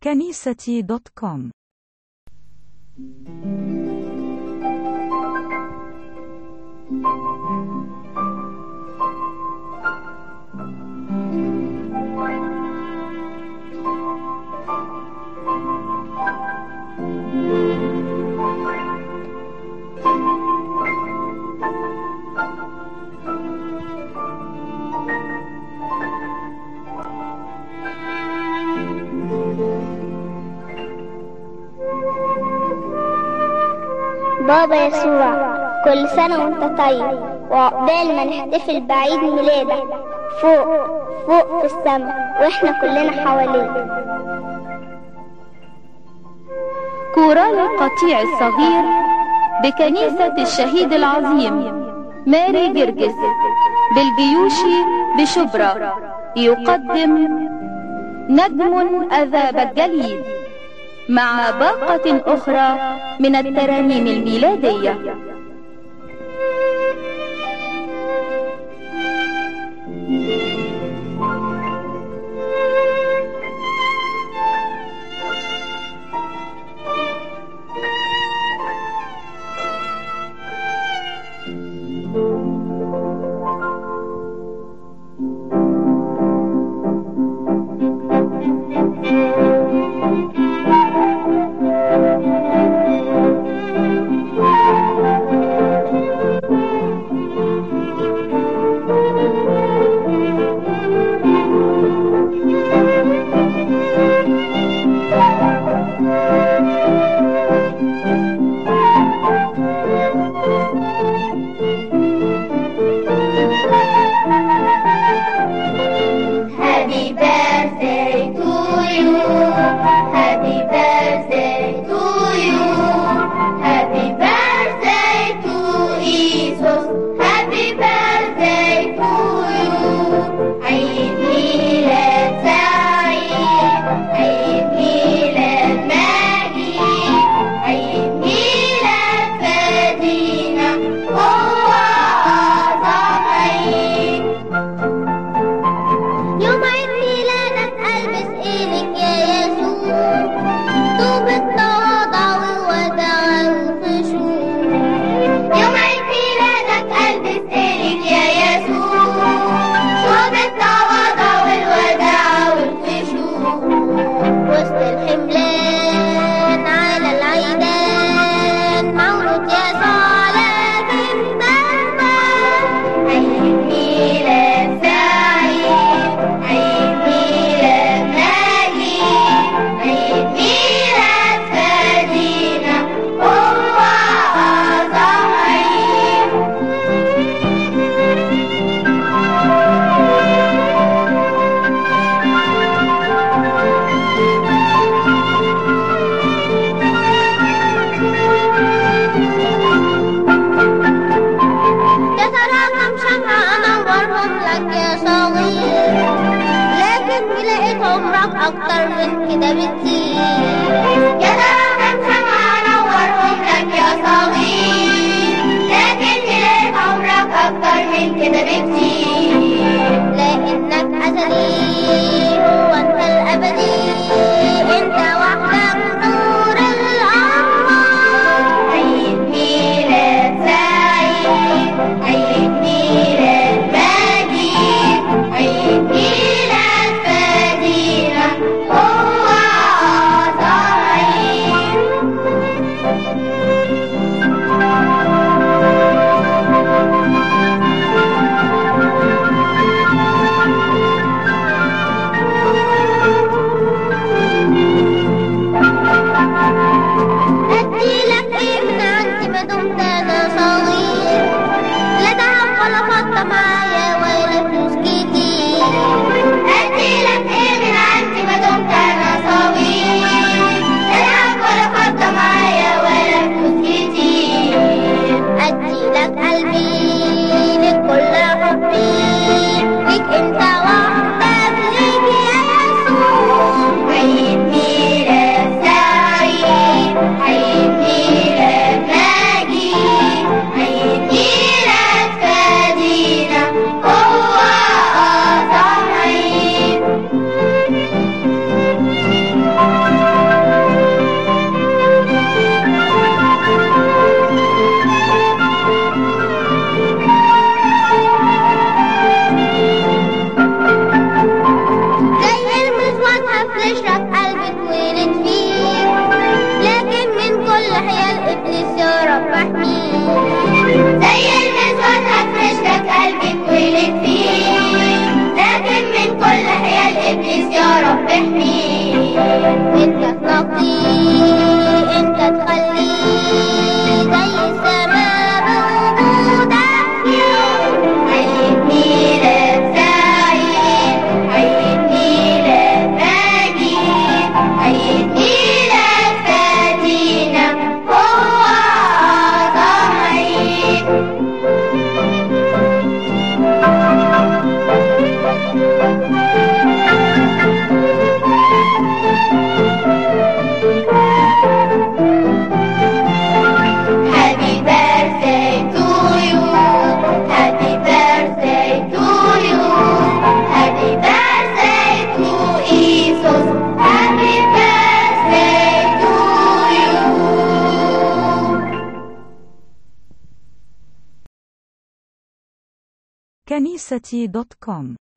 كنيستي دوت كوم بابا يسوع كل سنة وانت طيب وعقبال ما نحتفل بعيد ميلادك فوق فوق في السماء واحنا كلنا حواليك كورال القطيع الصغير بكنيسة الشهيد العظيم ماري جرجس بالجيوشي بشبرا يقدم نجم أذاب الجليد مع باقة أخرى من الترانيم الميلادية Happy birthday to you. Happy birthday to you. Happy birthday to Jesus. Happy birthday to you. عيد ميلاد سعيد. عيد ميلاد مجيد. عيد ميلاد فادينا هو أعظم عيد. يوم عيد ميلادك ألبس إيدك يا يسوع طوب التواضع والوداع والخشوع يوم عيد ميلادك ألبس إيدك يا يسوع طوب التواضع والوداع والخشوع وسط الحملان على العيدان مولود يسوع لازم نرفع عيد ميلاد سعيد عيد ميلاد مجيد عيد ميلاد فادينا هو أعظم عيد تتراكم شمعة أنورهم لك يا صغير لكن لقيت عمرك أكتر من كده بكتير يتراكم شمعة أنورهم لك يا صغير لكن لقيت عمرك أكتر من كده بكتير لأنك أزلي هو أنت الأبدي أنت وحدك نور الأنوار عيد ميلاد سعيد عيد ميلاد مجيد عيد ميلاد فادينا هو أعظم عيد قلبك ولد فيه لكن من كل حيال ابليس يا رب احميه زي المسود هفرش لك قلبك ولد فيه لكن من كل حيال ابليس يا رب احميه انت تنقيه انت تخليه زي السماء بوجودك عيد ميلاد سعيد عيد ميلاد مجيد عيد ميلاد فاتينا هو أعظم عيد Happy birthday to you. Happy birthday to you. Happy birthday to Jesus. Happy birthday to you. كنيستي دوت كوم